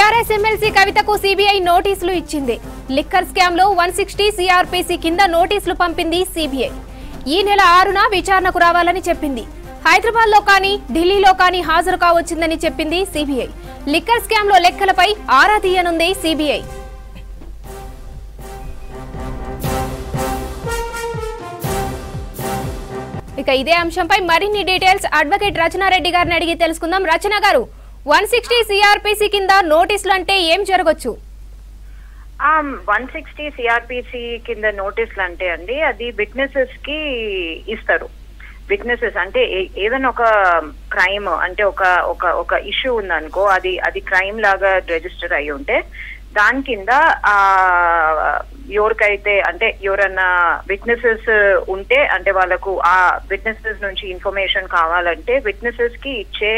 BRS MLC కవితకు CBI నోటీసులు ఇచ్చింది లిక్కర్ స్కామ్ లో వన్ సిక్స్టీ సిఆర్పిసి కింద నోటీసులు పంపింది సిబిఐ ఈ నెల ఆరున విచారణకు రావాలని చెప్పింది హైదరాబాద్ లో కానీ ఢిల్లీలో కానీ హాజరు కావచ్చిందని చెప్పింది సిబిఐ లిక్కర్ స్కామ్ లో లెక్కలపై ఆరా తీయనుంది సిబిఐ ఇక ఇదే అంశంపై మరిన్ని డీటెయిల్స్ అడ్వకేట్ రచనారెడ్డి గారిని అడిగి తెలుసుకుందాం రచన గారు వన్ సిక్స్టీ సిఆర్పిసి కింద నోటీసులు అంటే ఏం జరగచ్చు వన్ సిక్స్టీ సిఆర్పిసి కింద నోటీసులు అంటే అండి అది విట్నెసెస్ కి ఇస్తారు విట్నెసెస్ అంటే ఏ- ఏదైనా ఒక క్రైమ్ అంటే ఒక ఒక ఒక ఇష్యూ ఉందనుకో అది అది క్రైమ్ లాగా రిజిస్టర్ అయి ఉంటే దాని కింద ఆ ఎవరికైతే అంటే ఎవరన్నా విట్నెసెస్ ఉంటే అంటే వాళ్ళకు ఆ విట్నెసెస్ నుంచి ఇన్ఫర్మేషన్ కావాలంటే విట్నెసెస్ కి ఇచ్చే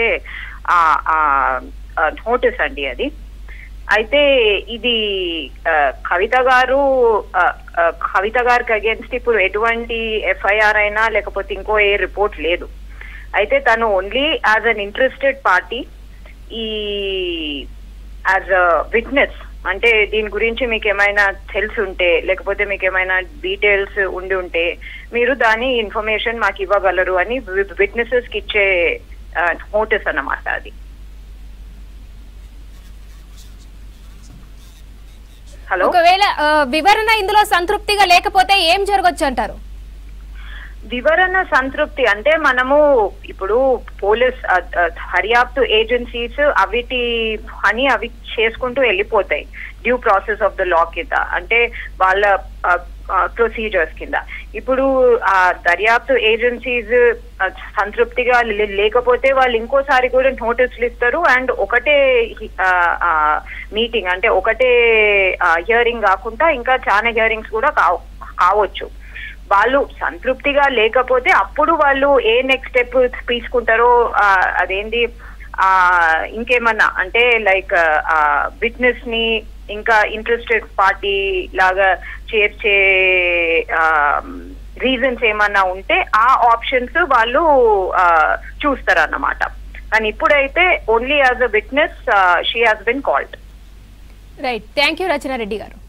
నోటీస్ అండి అది అయితే ఇది ఆ, కవిత గారు ఆ, ఆ, కవిత గారికి అగేన్స్ట్ ఇప్పుడు ఎటువంటి ఎఫ్ఐఆర్ అయినా లేకపోతే ఇంకో ఏ రిపోర్ట్ లేదు అయితే తను only as an interested party ఈ యాజ్ అ విట్నెస్ అంటే దీని గురించి మీకు ఏమైనా తెలిసి ఉంటే లేకపోతే మీకు ఏమైనా డీటెయిల్స్ ఉండి ఉంటే మీరు దాని ఇన్ఫర్మేషన్ మాకు ఇవ్వగలరు అని విట్నెసెస్ కి ఇచ్చే నోటీస్ అన్నమాట అది హలో ఒకవేళ ఆ, వివరణ ఇందులో సంతృప్తిగా లేకపోతే ఏం జరగచ్చు అంటారు వివరణ సంతృప్తి అంటే మనము ఇప్పుడు పోలీస్ అ, అ, దర్యాప్తు ఏజెన్సీస్ అవిటి అని అవి చేసుకుంటూ వెళ్ళిపోతాయి due process of the law కింద అంటే వాళ్ళ ప్రొసీజర్స్ కింద ఇప్పుడు ఆ దర్యాప్తు ఏజెన్సీస్ సంతృప్తిగా లే- లేకపోతే వాళ్ళు ఇంకోసారి కూడా నోటీసులు ఇస్తారు అండ్ ఒకటే మీటింగ్ అంటే ఒకటే హియరింగ్ కాకుండా ఇంకా చాలా హియరింగ్స్ కూడా కావ కావచ్చు వాళ్ళు సంతృప్తిగా లేకపోతే అప్పుడు వాళ్ళు ఏ నెక్స్ట్ స్టెప్ తీసుకుంటారో ఆ, అదేంటి ఆ ఇంకేమన్నా అంటే లైక్ విట్నెస్ ని ఇంకా ఇంట్రెస్టెడ్ పార్టీ లాగా చేర్చే రీజన్స్ ఏమన్నా ఉంటే ఆ ఆప్షన్స్ వాళ్ళు చూస్తారు అన్నమాట కానీ ఇప్పుడైతే only as a witness she has been called right thank you Rachana Reddy గారు